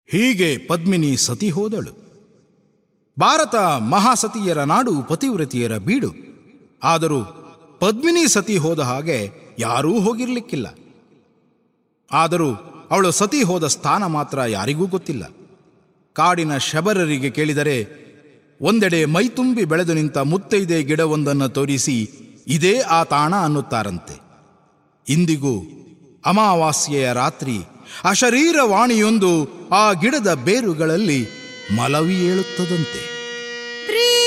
ಹೀಗೆ ಪದ್ಮಿನಿ ಸತಿ ಹೋದಳು ಭಾರತ ಮಹಾಸತಿಯರ ನಾಡು ಪತಿವ್ರತಿಯರ ಬೀಡು ಆದರೂ ಪದ್ಮಿನಿ ಸತಿ ಹೋದ ಹಾಗೆ ಯಾರೂ ಹೋಗಿರ್ಲಿಕ್ಕಿಲ್ಲ ಆದರೂ ಅವಳು ಸತಿ ಹೋದ ಸ್ಥಾನ ಮಾತ್ರ ಯಾರಿಗೂ ಗೊತ್ತಿಲ್ಲ ಕಾಡಿನ ಶಬರರಿಗೆ ಕೇಳಿದರೆ ಒಂದೆಡೆ ಮೈತುಂಬಿ ಬೆಳೆದು ನಿಂತ ಮುತ್ತೈದೆ ಗಿಡವೊಂದನ್ನು ತೋರಿಸಿ ಇದೇ ಆ ತಾಣ ಅನ್ನುತ್ತಾರಂತೆ ಇಂದಿಗೂ ಅಮಾವಾಸ್ಯೆಯ ರಾತ್ರಿ ಅಶರೀರ ವಾಣಿಯೊಂದು ಆ ಗಿಡದ ಬೇರುಗಳಲ್ಲಿ ಮಲವಿ ಏಳುತ್ತದಂತೆ ಪ್ರೀ